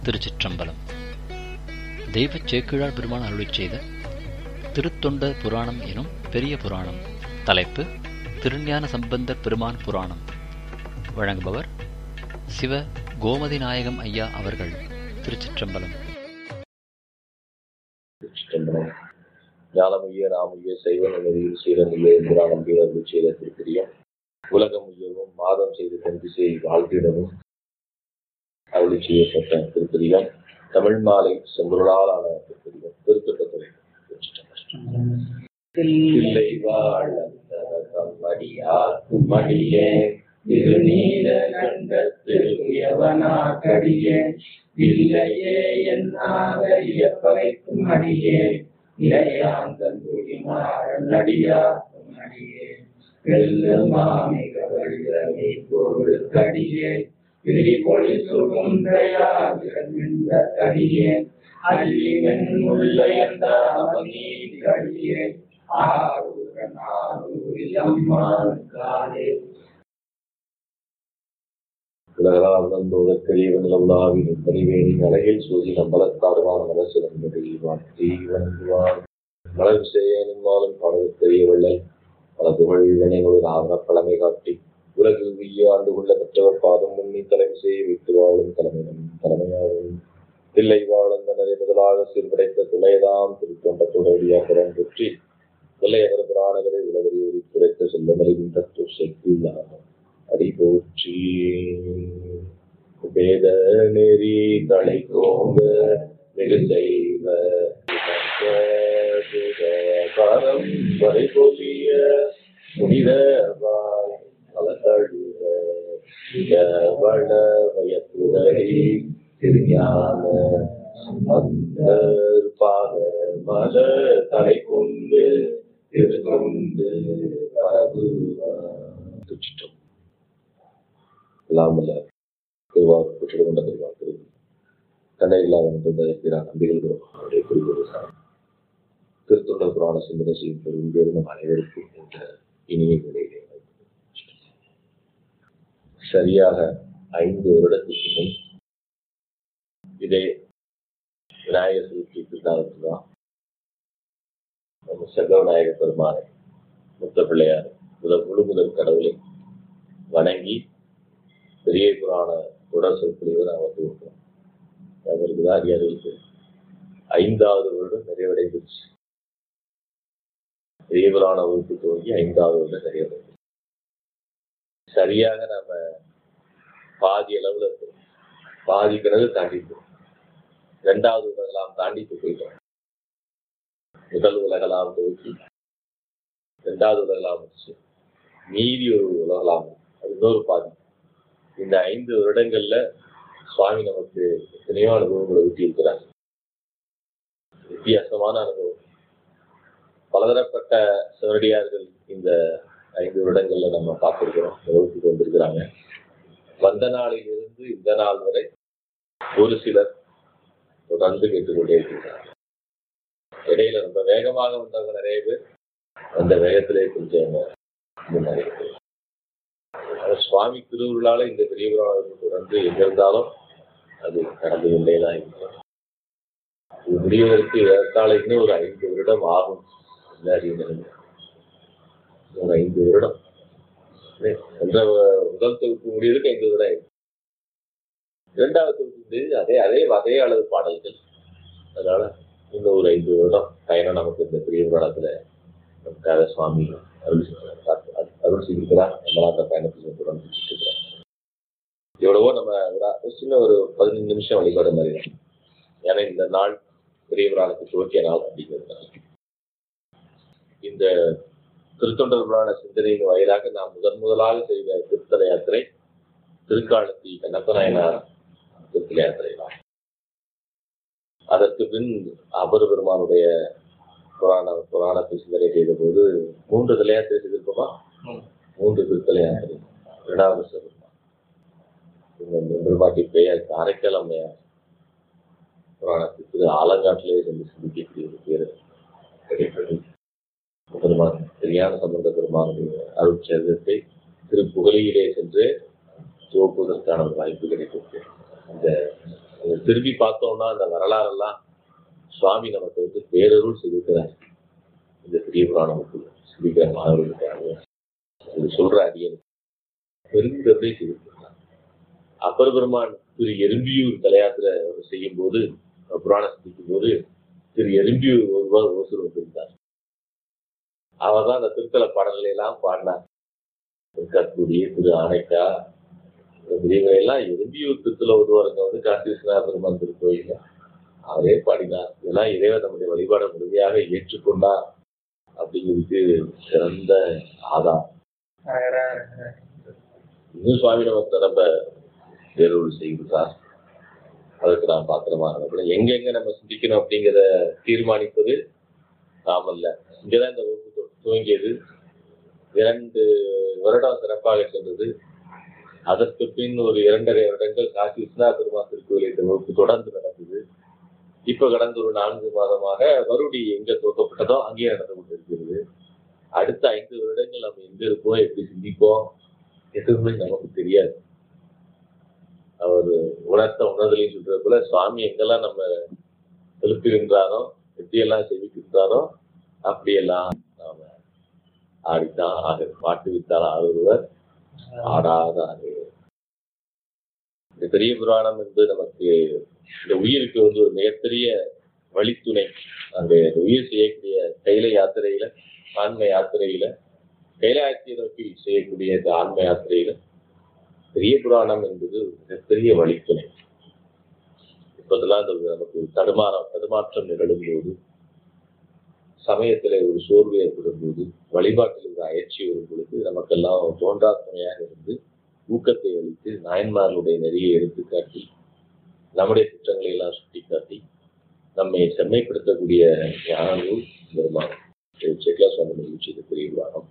திருச்சிற்றம்பலம் தெய்வச் சேக்கிழார் பெருமான் அருளிச் செய்த திருத்தொண்ட புராணம் எனும் பெரிய புராணம் தலைப்பு திருஞான சம்பந்தர் பெருமான் புராணம் வழங்குபவர் சிவ கோமதி நாயகம் ஐயா அவர்கள் திருச்சிற்றம்பலம் சிற்றம்பலம் ஞானமுய்ய நாமுய்ய சைவ நிலையில் சீரனுய புராணம் வீரர்கள் செய்த திருப்பிரியம் உலகம் உயவும் மாதம் செய்து தந்திசை வாழ்த்திடவும் அருளி செய்யப்பட்ட திருப்பிரியம் தமிழ் மாலை செம்பொருளாலான திருப்பிரியம் திருத்தொட்டத்துறை தில்லை வாழடியே திருநீல கண்டத்திருயவனாக்கடியே இல்லையே என்னாக இயப்பவைக்கும் அடியே இளையாந்தன் குடிமாறன் அடியாக்கும் அடியே வெல்லுமாமிக வழிதனை பொருளுக்கடியே பிரிபொழி சுகுன்றையாகின்ற அடியே அல்லிவன் உள்ளயந்தாமணியே ஆரூரன் ஆரூரில் அம்மான் காலே உலகளால் வந்தோத தெளிவன் உலாவின் பணிவேணி அழகில் சூதி நம்பலத்தாடுவான் மலசிலம் தெளிவான் தீவன்வான் மலர் செய்யனுமாலும் படகு தெரிய வள்ளல் பல புகழ் வினைகளோடு ஆவண பழமை காட்டி உலகு உய்ய ஆண்டு கொள்ள பெற்றவர் பாதம் முன்னி தலைமை செய்ய வைத்து வாழும் தலைமையிடம் தலைமையாகும் தில்லை வாழந்தனரை முதலாக சீர்படைத்த துளையதாம் திருத்தொண்ட தொடர்பியாக்கரம் பெற்றி தொல்லையவர் புராணங்களை உலகறியோடி குறைத்த செல்வமறிவின் தத்துவ சக்தி இல்லாமல் அடி போற்றி வேத நெறி தலை கோங்க வெகு செய்வ பரம் வரை பொலிய புனிதவாய் பலதழுவ வள வயத்துதறி திருஞான சம்பந்தற்பாக மல தலை கொண்டு திருக்கொண்டு பரவுவார் துச்சிட்டோம் இல்லாமல் திருவாரூர் பெற்று கொண்ட திருவாரூர் தன்னை இல்லாமல் தந்தைக்கிறார் நம்பிகள் அவருடைய குறிப்பிட்ட சார் திருத்தொண்டர் புராண சிந்தனை செய்யும் பெரும் பெரும் அனைவருக்கும் இந்த இனிய நிலையிலே சரியாக ஐந்து வருடத்துக்கு முன் இதே விநாயகர் சதுர்த்தி திருநாளத்தில் தான் நம்ம செல்வ விநாயகர் பெருமானை முத்த பிள்ளையார் முதல் முழு முதல் கடவுளை வணங்கி பெரிய புராண தொடர் சொற்பொழிவை நான் வந்து விட்டோம் அவருக்கு தான் அறியாது இருக்கு ஐந்தாவது வருடம் நிறைவடைந்துச்சு பெரிய புராண வகுப்பு துவங்கி ஐந்தாவது வருடம் நிறைவடைந்து சரியாக நம்ம பாதி அளவுல இருக்கோம் பாதி பிறகு தாண்டிட்டோம் இரண்டாவது உலகலாம் தாண்டி போயிட்டோம் முதல் உலகலாம் துவக்கி இரண்டாவது உலகலாம் முடிச்சு மீதி ஒரு உலகலாம் அது இன்னொரு பாதி இந்த ஐந்து வருடங்கள்ல சுவாமி நமக்கு எத்தனையோ அனுபவங்களை ஊட்டி இருக்கிறார் வித்தியாசமான அனுபவம் பலதரப்பட்ட சிவனடியார்கள் இந்த ஐந்து வருடங்கள்ல நம்ம பார்த்திருக்கிறோம் வகுப்புக்கு வந்திருக்கிறாங்க வந்த நாளிலிருந்து இந்த நாள் வரை ஒரு சிலர் தொடர்ந்து கேட்டுக்கொண்டே இருக்கிறார் இடையில ரொம்ப வேகமாக வந்தவங்க நிறைய பேர் அந்த வேகத்திலே கொஞ்சம் முன்னாடி சுவாமி திருவுருளால இந்த பெரிய புராணம் தொடர்ந்து எங்க இருந்தாலும் அது கடந்து கொண்டே தான் இருக்கும் இது முடிவதற்கு ஏற்கால இன்னும் ஒரு ஐந்து வருடம் ஆகும் எல்லாரையும் ஒரு ஐந்து வருடம் என்ற முதல் தொகுப்பு முடிவதற்கு ஐந்து வருடம் ஆயிடும் இரண்டாவது தொகுப்பு முடிவு அதே அதே அதே அளவு பாடல்கள் அதனால இன்னும் ஒரு ஐந்து வருடம் பயணம் நமக்கு இந்த பெரிய புராணத்துல நமக்காக சுவாமி அருள் அருள் செய்திருக்கிறார் நம்மளா அந்த பயணத்தில் தொடர்ந்து இருக்கிறோம் எவ்வளவோ நம்ம ஒரு சின்ன ஒரு பதினஞ்சு நிமிஷம் வழிபாடு மாதிரி தான் ஏன்னா இந்த நாள் பெரிய புராணத்துக்கு துவக்கிய நாள் அப்படிங்கிறதுனால இந்த திருத்தொண்டர் புராண சிந்தனையின் வாயிலாக நாம் முதன் முதலாக செய்த திருத்தல யாத்திரை திருக்காலத்தி கண்ணப்பநாயனார் திருத்தல யாத்திரை தான் அதற்கு பின் அபர் பெருமானுடைய புராண புராணத்தை சிந்தனை செய்த போது மூன்று தலையாத்திரை செய்திருப்போமா மூன்று திருத்தலை யாத்திரை இரண்டாவது சிவபெருமான் பெருமாட்டி பெயர் காரைக்கால் அம்மையார் புராணத்துக்கு ஆலங்காட்டிலே சென்று சிந்திக்கக்கூடிய ஒரு பேர் கிடைத்தது பெருமான் சரியான சம்பந்த பெருமானுடைய அருள் சேதத்தை திரு புகழியிலே சென்று துவக்குவதற்கான ஒரு வாய்ப்பு கிடைத்தது அந்த அதை திரும்பி பார்த்தோம்னா அந்த வரலாறெல்லாம் சுவாமி நமக்கு வந்து பேரருள் செய்திருக்கிறார் இந்த பெரிய புராணத்துக்கு சிரிக்கிற மாணவர்களுக்காக இது சொல்ற அடியன் பெருங்கருணை செய்திருக்கிறார் அப்பர் பெருமான் திரு எறும்பியூர் தலையாத்திரை அவர் செய்யும் போது புராணம் சிந்திக்கும் போது திரு எறும்பியூர் ஒருவர் ஓசூர் வந்திருந்தார் அவர் தான் அந்த திருத்தல பாடல்களை எல்லாம் பாடினார் திருக்கற்குடி திரு ஆனைக்கா இந்த பெரியவரை எல்லாம் எறும்பியூர் திருத்தல ஒருவருங்க வந்து காசி விஸ்வநாத பெருமான் திருக்கோயில் அவரே பாடினார் இதெல்லாம் இறைவன் நம்முடைய வழிபாட முழுமையாக ஏற்றுக்கொண்டார் அப்படிங்கிறதுக்கு சிறந்த ஆதாரம் இன்னும் சுவாமி நமக்கு ரொம்ப வேறொரு செய்கிறார் அதற்கு நாம் பாத்திரமா இருக்கணும் எங்கெங்க நம்ம சிந்திக்கணும் அப்படிங்கிறத தீர்மானிப்பது நாம் அல்ல இங்கதான் இந்த வகுப்பு துவ- துவங்கியது இரண்டு வருடம் சிறப்பாக சென்றது அதற்கு பின் ஒரு இரண்டரை வருடங்கள் காசி விஸ்வநாத பெருமாள் திருக்கோயில் இந்த வகுப்பு தொடர்ந்து நடந்தது இப்ப கடந்த ஒரு நான்கு மாதமாக மறுபடி எங்க துவக்கப்பட்டதோ அங்கேயே நடந்து கொண்டிருக்கிறது அடுத்த ஐந்து வருடங்கள் நம்ம எங்க இருப்போம் எப்படி சிந்திப்போம் எதுவுமே நமக்கு தெரியாது அவர் உணர்த்த உணர்தலையும் சொல்றது போல சுவாமி எங்கெல்லாம் நம்ம எழுப்புகின்றாரோ எப்படியெல்லாம் செவிக்கின்றாரோ அப்படியெல்லாம் நாம ஆடித்தான் ஆக பாட்டு வித்தால் ஆடுவர் ஆடாத ஆடுவர் இந்த பெரிய புராணம் என்பது நமக்கு இந்த உயிருக்கு வந்து ஒரு மிகப்பெரிய வழித்துணை அந்த உயிர் செய்யக்கூடிய கைல யாத்திரையில ஆன்ம யாத்திரையில கைலாயத்தை நோக்கி செய்யக்கூடிய இந்த ஆன்ம யாத்திரையில பெரிய புராணம் என்பது ஒரு மிகப்பெரிய வழித்துணை இப்போதெல்லாம் இந்த நமக்கு ஒரு தடுமாறம் தடுமாற்றம் நிகழும் போது சமயத்துல ஒரு சோர்வு ஏற்படும் போது வழிபாட்டில் ஒரு அயற்சி வரும் பொழுது நமக்கெல்லாம் தோன்றா துணையாக இருந்து ஊக்கத்தை அளித்து நாயன்மார்களுடைய நெறியை எடுத்துக்காட்டி நம்முடைய குற்றங்களை எல்லாம் சுட்டிக்காட்டி நம்மை செம்மைப்படுத்தக்கூடிய ஞான நூல் பெருமானம் செக்லா சுவாமி நிகழ்ச்சி பெரிய புராணம்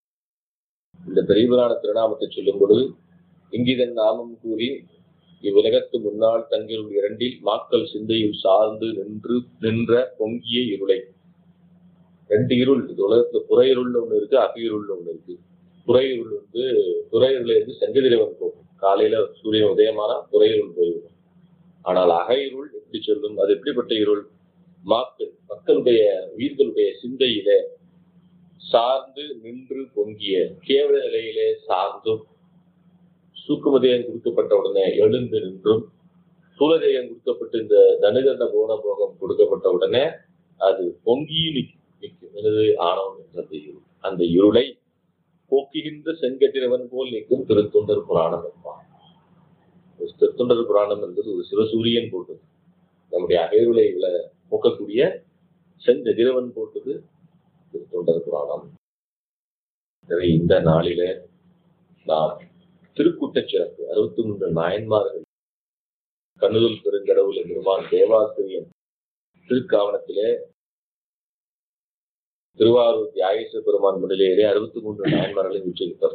இந்த பெரிய புராண திருநாமத்தை சொல்லும் பொழுது இங்கிதன் நாமம் கூறி இவ்வுலகத்து முன்னால் தங்கியுள்ள இரண்டில் மாக்கள் சிந்தையில் சார்ந்து நின்று நின்ற பொங்கிய இருளை ரெண்டு இருள் இந்த உலகத்துல புற இருள்னு ஒண்ணு இருக்கு அக இருள்னு ஒண்ணு இருக்கு புற இருள் வந்து புற இருள்ல இருந்து செங்கதிரவன் போகும் காலையில சூரியன் உதயமானா புற இருள் போய்விடும் ஆனால் அக இருள் எப்படி சொல்லும் அது எப்படிப்பட்ட இருள் மாக்கள் மக்களுடைய உயிர்களுடைய சிந்தையில சார்ந்து நின்று பொங்கிய கேவல நிலையிலே சார்ந்தும் சூக்குமதேயம் கொடுக்கப்பட்ட உடனே எழுந்து நின்றும் சூழதேயம் கொடுக்கப்பட்டு இந்த தனுகரண போன போகம் கொடுக்கப்பட்ட உடனே அது பொங்கி நிற்கும் நிற்கும் எனது ஆணவம் என்ற அந்த இருள் அந்த இருளை போக்குகின்ற செங்கதிரவன் போல் நிற்கும் திருத்தொண்டர் புராணம் என்பான் ஒரு திருத்தொண்டர் புராணம் என்பது ஒரு சிவசூரியன் போட்டது நம்முடைய அகைருளை விள போக்கக்கூடிய செங்கதிரவன் போட்டது திருத்தொண்டர் புராணம் எனவே இந்த நாளில நாம் திருக்கூட்டச் சிறப்பு அறுபத்தி மூன்று நாயன்மார்கள் கண்ணுதல் பெருங்கடவுள் பெருமான் தேவாசிரியன் திருக்காவணத்திலே திருவாரூர் தியாகேஸ்வர பெருமான் முன்னிலையிலே அறுபத்தி மூன்று நாயன்மார்களை வீற்றிருப்பார்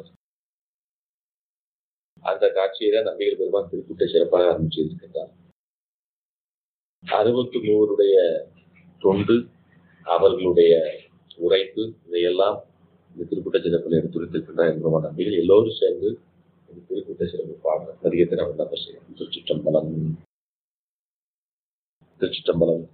அந்த காட்சியை தான் நம்பிகள் பெருமான் திருக்கூட்ட சிறப்பாக ஆரம்பிச்சிருக்கின்றார் அறுபத்தி மூவருடைய தொண்டு அவர்களுடைய உரைப்பு இதையெல்லாம் இந்த திருக்கூட்ட சிறப்பில் எடுத்துரைத்திருக்கின்ற பெருமான் நம்பிகள் எல்லோரும் சேர்ந்து இந்த திருக்கூட்ட சிறப்பு பாடுற பதிகத்தை நம்ம நம்ம செய்யணும் திருச்சிற்றம்பலம் திருச்சிற்றம்பலம்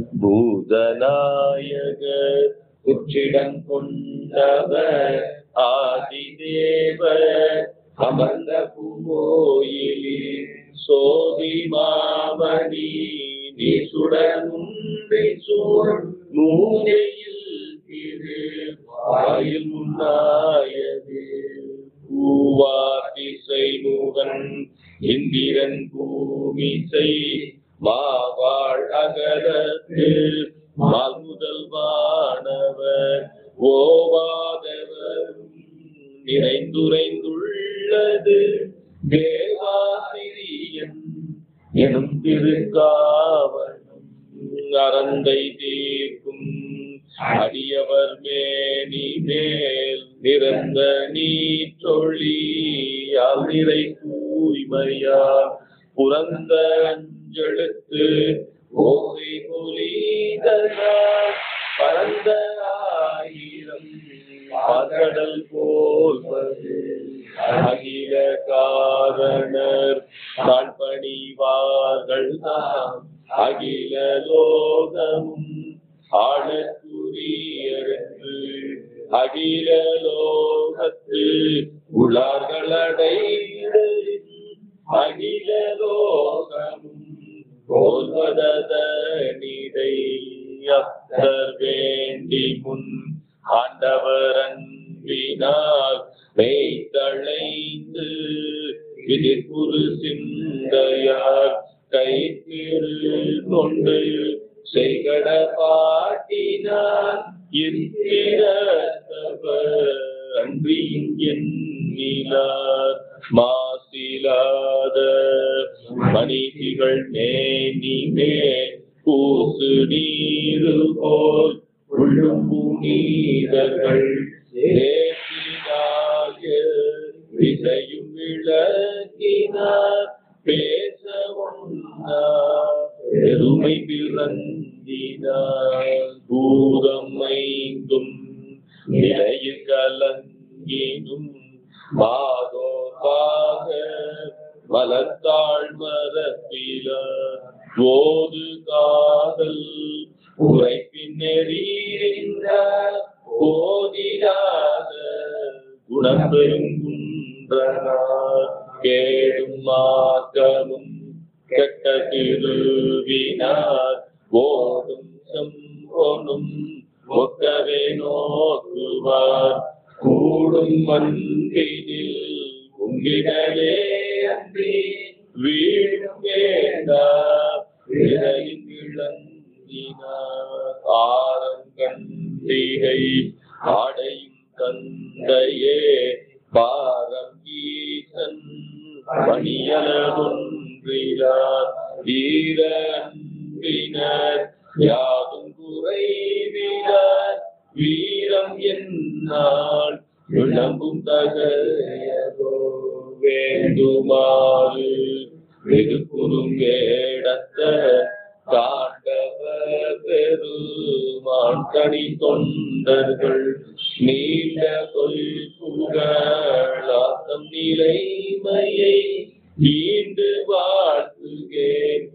பூதநாயகர் உச்சிடம் கொண்டவர் ஆதிதேவர் அமர்ந்த பூவோயிலில் சோதி மாமணி நீசுடனுன்றி சூழ் மூலையில் திரு வாயில் முன்னாயது பூவாதிசை முகன் இந்திரன் பூமிசை மாவாழ் அகரத்து மால்முதல்வானவர் ஓவாதவர் நிறைந்துரைந்துள்ளது தேவாசிரியன் எனும் திருக்காவணம் அறந்தை தீர்க்கும் அடியவர் மேனி மேல் நிறந்த நீற்றொழியால் நிறை தூய்மையால் புறந்த அஞ்செழுத்து ஓசை பொலிதனால் பரந்த ஆயிரம் பாக்கடல் போல்வது அகில காரணர் தாழ்பணிவார்கள் தாம் அகில லோகமும் ஆளக்குரியரென்று அகில லோகத்து உளார்களடைந்தரின் அகில லோகமும் போல்வதனிடை அத்தர் வேண்டி முன் ஆண்டவர் அன்பினார் மெய்தளைந்து எதிர்ப்புறு சிந்தையார் கைத்திரு கொண்டு செய்கட பாட்டினார் இருக்கிறவர் அன்றியும் எண்ணிலார் மாசிலாத மணிதிகள் மேனிமே பூசு நீரு போல் உள்ளும் புனிதர்கள் தேசினாய விசையும் விளக்கினார் பேச ஒன்னா பெருமை பிறந்தினார் பூதம் ஐந்தும் நிலையில் கலங்கினும் மாதோ பாக மலத்தாள் மரப்பில ஓது காதல் உரைப்பின் நெறிந்த போதிடாத குணப்பெருங்குன்றனார் கேடும் மாக்கமும் கெட்ட திருவினார் ஓடும் செம்போனும் ஒக்கவே நோக்குவார் கூடும் மன்பினில் உங்கிடலே அன்றி வீடும் வேண்டா விரையில் இழந்தினார் ஆரம் கண்டிகை ஆடையும் தந்தையே பாரம் ஈசன் பணியலொன்றிலார் ஈர அன்பினர் யாதும் குறைவிலார் வீரம் என்னால் விளம்பும் தகையதோ வேண்டுமாறு வெதுக்குறும் வேடத்த காண்டவ பெருமான் கனி தொண்டர்கள் நீண்ட தொல்புகழாத்தம் நிலைமையை ஈண்டு வாழ்த்துகேன்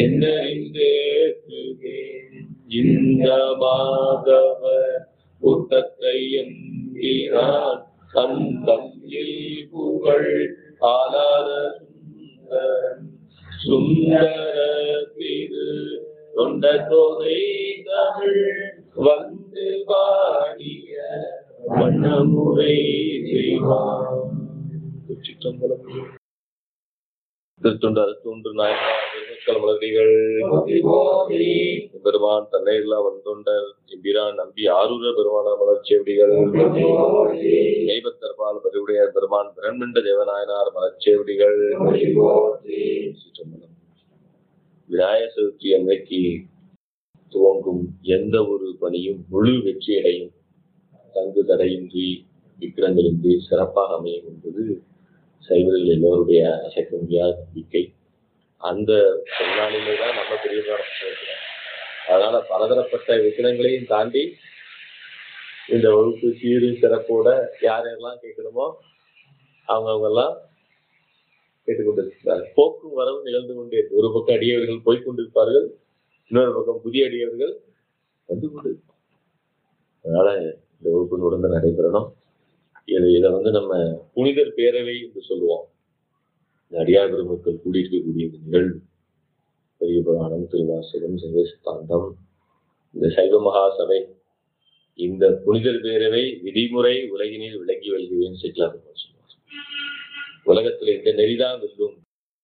என்னறிந்தேற்றுகேன் இந்த மாதவர் புத்தத்தை எம்பினான் அந்தம் புகழ் ஆலாத சுந்தரன் சுந்தர திரு தொண்ட தொகை தமிழ் வந்து பாடிய வண்ணமுறை செய்வான் சிற்றம்பலம் திருத்தொண்டர் தோன்று நாயன்மார்கள் மலர்டிகள் பெருமான் தன்னை இல்லாவன் தொண்டர் எம்பிரான் நம்பி ஆரூர பெருமான மலர்ச்சேவடிகள் தெய்வத்தற்பால் பதிவுடையார் பெருமான் பிரண்மண்ட தேவநாயனார் மலர்ச்சேவடிகள் சிற்றம்பலம் விநாயக சதுர்த்தி அன்னைக்கு துவங்கும் எந்த ஒரு பணியும் முழு வெற்றியடையும் தங்கு தடையின்றி விக்கிரங்களின்றி சிறப்பாக அமையும் என்பது சைவர்கள் எல்லோருடைய அசைக்க முடியாத நம்பிக்கை அந்த பொன்னாளிலே தான் நம்ம பெரிய இருக்கிறோம் அதனால பலதரப்பட்ட விக்கிரங்களையும் தாண்டி இந்த வகுப்பு சீரு சிறப்போட யார் யாரெல்லாம் கேட்கணுமோ அவங்க அவங்க எல்லாம் கேட்டுக்கொண்டிருக்கிறார்கள் போக்கும் வரவு நிகழ்ந்து கொண்டே இருக்கு. ஒரு பக்கம் அடியவர்கள் போய்க் கொண்டிருப்பார்கள் இன்னொரு பக்கம் புதிய அடியவர்கள் வந்து கொண்டு அதனால இந்த வகுப்பு தொடர்ந்து நடைபெறணும் இதை இதை வந்து நம்ம புனிதர் பேரவை என்று சொல்லுவோம் இந்த அடியார் பெருமக்கள் கூடியிருக்கக்கூடிய இந்த நிகழ்வு பெரிய புராணம் திருவாசகம் சைவ சித்தாந்தம் இந்த சைவ மகா சபை இந்த புனிதர் பேரவை விதிமுறை உலகினில் விளங்கி வருகிறேன் சிக்கலாம் சொல்லுவார் உலகத்தில் இந்த நெறிதான் வெல்லும்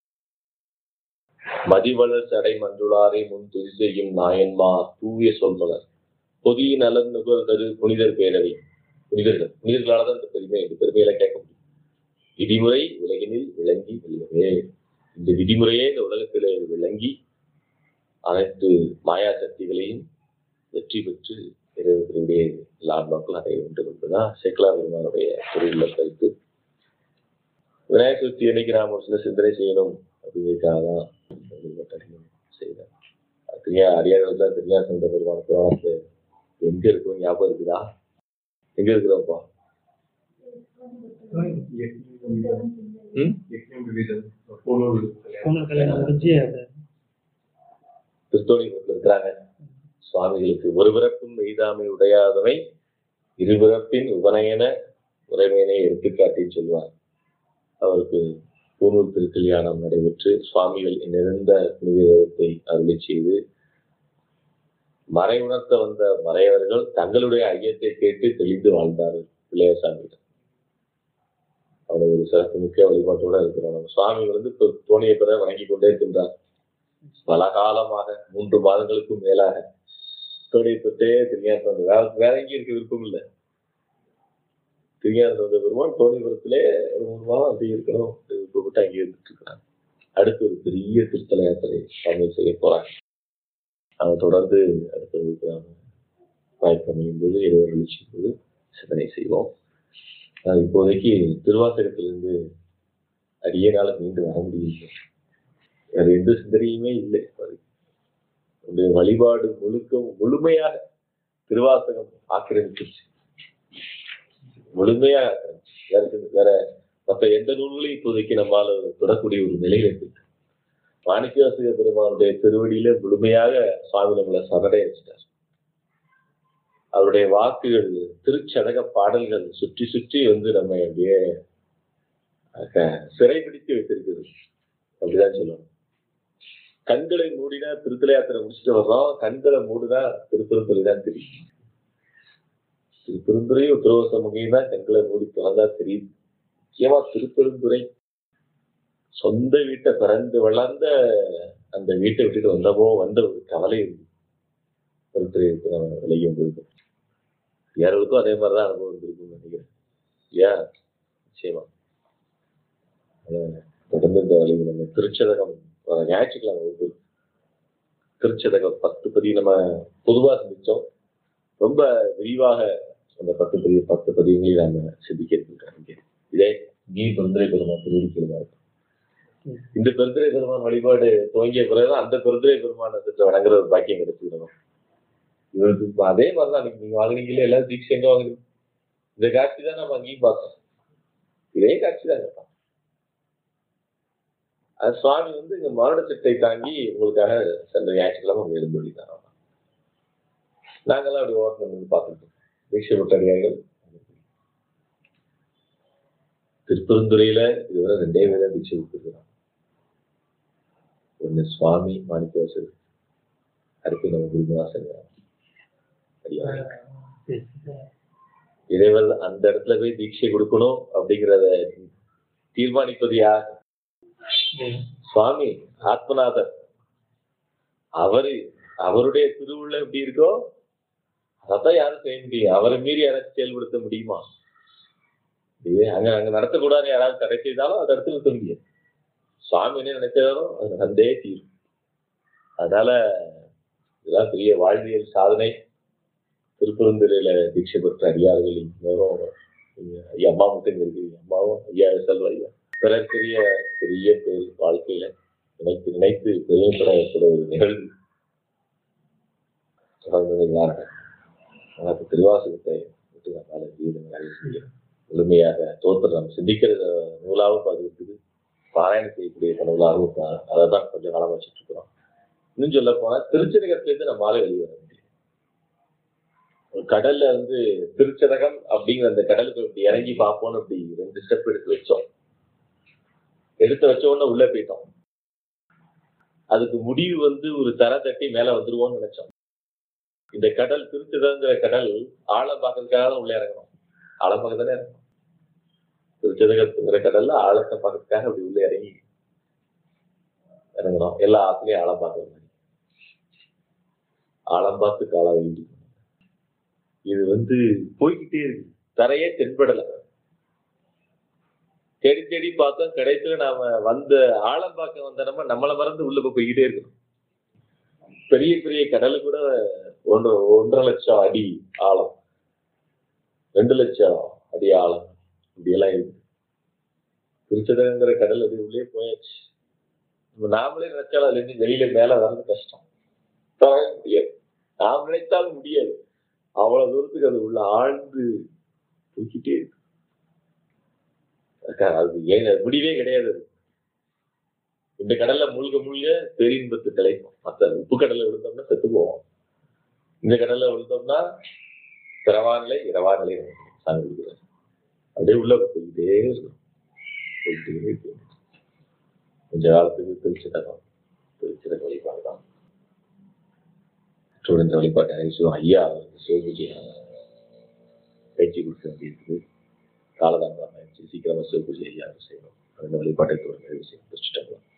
மதிவளர் சடை மன்றுளாரை முன் துதி செய்யும் நாயன்மா தூய சொல்மலர் பொதிய நலன் நுகர் தரு புனிதர் பேரவை புனிதர்கள் புனிதர்களால தான் இந்த பெருமை இந்த பெருமையில கேட்க முடியும் விதிமுறை உலகினில் விளங்கி வெல்லுவே இந்த விதிமுறையே இந்த உலகத்திலே விளங்கி அனைத்து மாயா சக்திகளையும் வெற்றி பெற்று இறைவனுடைய லாபங்கள் அடைய வேண்டும் என்பதுதான் சேக்கலா பெருமானுடைய பொருளுள்ள கருத்து விநாயகர் சதுர்த்தி அன்னைக்கு நாம் ஒரு சில சிந்தனை செய்யணும் அப்படிங்கிறதுக்காக தான் செய்தேன் தெரியா அடியார்கள் தான் தெரியா சந்த பெருமான புராணத்தை எங்க இருக்கும் ஞாபகம் இருக்குதா எங்க இருக்கிறோம்ப்பா ம்? பொங்கல் கல்யாணம் முடிஞ்சு அது திருத்தோணிபுரத்தில் இருக்கிறாங்க சுவாமிகளுக்கு ஒரு பிறப்பும் எய்தாமை உடையாதவை இருபிறப்பின் உபநயன உரைமையினை எடுத்துக்காட்டின்னு சொல்லுவார் அவருக்கு பூநூல் திருக்கல்யாணம் நடைபெற்று சுவாமிகள் நிறைந்த புனிதத்தை அருளி செய்து மறை உணர்த்த வந்த மறையவர்கள் தங்களுடைய ஐயத்தை கேட்டு தெளிந்து வாழ்ந்தார்கள் பிள்ளையசாமியிடம் அவ்வளவு ஒரு சிறப்பு மிக்க வழிபாட்டோட இருக்கிறோம் நம்ம சுவாமி வந்து இப்போ தோணிய பிற வணங்கி கொண்டே இருக்கின்றார் பல காலமாக மூன்று மாதங்களுக்கும் மேலாக தோணியப்பட்டே திருஞான வந்த வேற வேற எங்கேயும் இருக்க விருப்பம் இல்லை திருஞான வந்த பெருமான் தோணிபுரத்திலே ஒரு மூணு மாதம் அப்படி இருக்கணும் விருப்பப்பட்டு அங்கே இருந்துட்டு இருக்கிறாங்க அடுத்து ஒரு பெரிய திருத்தல யாத்திரை சுவாமி செய்ய போறாங்க அவங்க தொடர்ந்து அடுத்த இருக்கிறாங்க வாய்ப்பு அமையும் போது இறைவர்கள் போது சிந்தனை செய்வோம் ஆஹ் இப்போதைக்கு திருவாசகத்திலிருந்து அடியனால மீண்டு வர முடியல வேற எந்த சிந்தனையுமே இல்லை இப்போதைக்கு. உன்னுடைய வழிபாடு முழுக்க முழுமையாக திருவாசகம் ஆக்கிரமிச்சிருச்சு முழுமையாக ஆக்கிரமிச்சு. வேற எந்த- வேற மற்ற எந்த நூல்களையும் இப்போதைக்கு நம்மால தொடக்கூடிய ஒரு நிலையில இருக்கு மாணிக்கவாசக பெருமானுடைய திருவடியில முழுமையாக சுவாமி நம்மளை சரணடைய வச்சிட்டார் அவருடைய வாக்குகள் திருச்சதக பாடல்கள் சுற்றி சுற்றி வந்து நம்ம அப்படியே அஹ், சிறைபிடித்து வைத்திருக்கிறது அப்படிதான் சொல்லணும் கண்களை மூடினா திருத்தல யாத்திரை முடிச்சுட்டு வர்றோம் கண்களை மூடினா திருப்பெருந்துறை தான் தெரியும் திருப்பெருந்துறையும் உத்தரவ சமூகம் தான் கண்களை மூடி திறந்தா தெரியுது முக்கியமா திருப்பெருந்துறை சொந்த வீட்டை பிறந்து வளர்ந்த அந்த வீட்டை விட்டுட்டு வந்தப்போ வந்த ஒரு கவலை இருக்கு திருத்துறைக்கு நம்ம விலகி வந்திருக்கோம் யாருக்கும் அதே மாதிரி தான் அனுபவம் இருந்திருக்கும்னு நினைக்கிறேன் இல்லையா நிச்சயமா அதான் தொடர்ந்து இந்த வழி நம்ம திருச்சதகம் அஹ் ஞாயிற்றுக்கிழமை வகுப்பு திருச்சதகம் பத்து பதி நம்ம பொதுவா சிந்திச்சோம் ரொம்ப விரிவாக அந்த பத்து பதிவு பத்து பதிவுகளை நாம சிந்திக்க இருக்கின்றோம் இங்கே இதே நீ பெருந்துரை பெருமான் திருவிழிக்கிறதா இருக்கும் இந்த பெருந்துரை பெருமான் வழிபாடு துவங்கிய பிறகு அந்த பெருந்துரை பெருமானை சற்று வணங்குற ஒரு பாக்கியம் கிடைச்சிருக்கணும் இவருக்கு இப்ப அதே மாதிரிதான் நீங்க நீங்க வாங்குனீங்களே எல்லாம் தீட்சை எங்க வாங்குறீங்க இந்த காட்சி தான் நம்ம அங்கேயும் பார்த்தோம் இதே காட்சி தான் பார்த்தோம் அது சுவாமி வந்து இங்க மரண சிட்டை தாங்கி உங்களுக்காக சென்ற ஞாயிற்றுக்கிழமை அங்க இருந்து வெளிதான் நாங்கெல்லாம் அப்படி ஓரத்தில் நின்று பார்த்துட்டோம் தீட்சை விட்டடியார்கள் திருப்பெருந்துறையில இதுவரை ரெண்டே பேர் தான் தீட்சை விட்டுருக்கிறோம் ஒண்ணு சுவாமி மாணிக்கவாசர் அடுத்து நம்ம குருநாசன் இறைவர் அந்த இடத்துல போய் தீட்சை கொடுக்கணும் அப்படிங்கிறத தீர்மானிப்பது யார் சுவாமி ஆத்மநாதர் அவரு அவருடைய திருவுள்ள எப்படி இருக்கோ அதான் யாரும் செய்ய முடியும் அவரை மீறி யாராச்சும் செயல்படுத்த முடியுமா இது அங்க அங்க நடத்தக்கூடாது யாராவது தடை செய்தாலும் அதை இடத்துல நிறுத்த முடியாது சுவாமி என்ன நினைச்சாலும் அது நடந்தே தீரும் அதனால இதெல்லாம் பெரிய வாழ்வியல் சாதனை திருப்பெருந்துறையில தீட்சை பெற்ற அடியார்கள் இன்னொரும் ஐயா அம்மா மட்டும் இங்க இருக்கு அம்மாவும் ஐயா செல்வ ஐயா பிறர்க்குரிய பெரிய பேர் வாழ்க்கையில நினைத்து நினைத்து பெருமைப்படக்கூடிய ஒரு நிகழ்வு தொடர்ந்தது காரணம் எனக்கு திருவாசகத்தை விட்டு நம்மளால கீதங்களை செய்ய முழுமையாக தோற்று நம்ம சிந்திக்கிற நூலாகவும் அது இருக்குது பாராயணம் செய்யக்கூடிய நூலாகவும் பா- அதை தான் கொஞ்சம் காலம் வச்சுட்டு இருக்கிறோம் இன்னும் சொல்ல போனா திருச்சதகத்திலிருந்து நம்மளால வெளியே வர முடியும் ஒரு கடல்ல வந்து திருச்சதகம் அப்படிங்கிற அந்த கடலுக்கு இப்படி இறங்கி பார்ப்போம்னு அப்படி ரெண்டு ஸ்டெப் எடுத்து வச்சோம் எடுத்து வச்ச உடனே உள்ள போயிட்டோம் அதுக்கு முடிவு வந்து ஒரு தர தட்டி மேல வந்துருவோம்னு நினைச்சோம் இந்த கடல் திருச்சதங்கிற கடல் ஆழம் பார்க்கறதுக்காக தான் உள்ள இறங்கணும் ஆழம் பார்க்க தானே இறங்கணும் திருச்சதகத்துங்கிற கடல்ல ஆழத்தை பார்க்கறதுக்காக அப்படி உள்ள இறங்கி இறங்கணும் எல்லா ஆத்துலயும் ஆழம் பார்க்கறது மாதிரி ஆழம் பார்த்து கால வேண்டி இது வந்து போய்கிட்டே இருக்கு தரையே தென்படல தேடி தேடி பார்த்தோம் கடைசியில நாம வந்த ஆழம் பார்க்க வந்த நம்ம நம்மளை மறந்து உள்ள போய் போய்கிட்டே இருக்கணும் பெரிய பெரிய கடலு கூட ஒன்று ஒன்றரை லட்சம் அடி ஆழம் ரெண்டு லட்சம் அடி ஆழம் இப்படி எல்லாம் இருக்கு திருச்சதங்கிற கடல் அது உள்ளே போயாச்சு நம்ம நாமளே நினைச்சாலும் அதுல இருந்து வெளியில மேல வர்றது கஷ்டம் வர முடியாது நாம் நினைத்தாலும் முடியாது அவ்வளவு தூரத்துக்கு அது உள்ள ஆழ்ந்து போய்கிட்டே இருக்கு அக்கா, அது ஏன் அது முடிவே கிடையாது அது. இந்த கடல்ல மூழ்க மூழ்க பேரின்பத்து கிடைக்கும் மத்த உப்பு கடல்ல விழுந்தோம்னா செத்து போவோம் இந்த கடல்ல விழுந்தோம்னா பிறவா நிலை இரவா நிலை நமக்கு சாமி கொடுக்குறாரு அப்படியே உள்ள போயிட்டே இருக்கும் போயிட்டே இருக்கும் கொஞ்ச காலத்துக்கு திருச்சிடகம் திருச்சிடக வழிபாடு தான் இந்த வழிபாடு நிறைய சொல்லுவோம் ஐயா வந்து சிவபூஜை பயிற்சி கொடுக்க வேண்டியிருக்கு காலதாமதம் ஆயிடுச்சு சீக்கிரமா சிவபூஜை ஐயா செய்யணும் அந்த வழிபாட்டை தொடர்ந்து செய்ய முடிச்சுட்டாங்க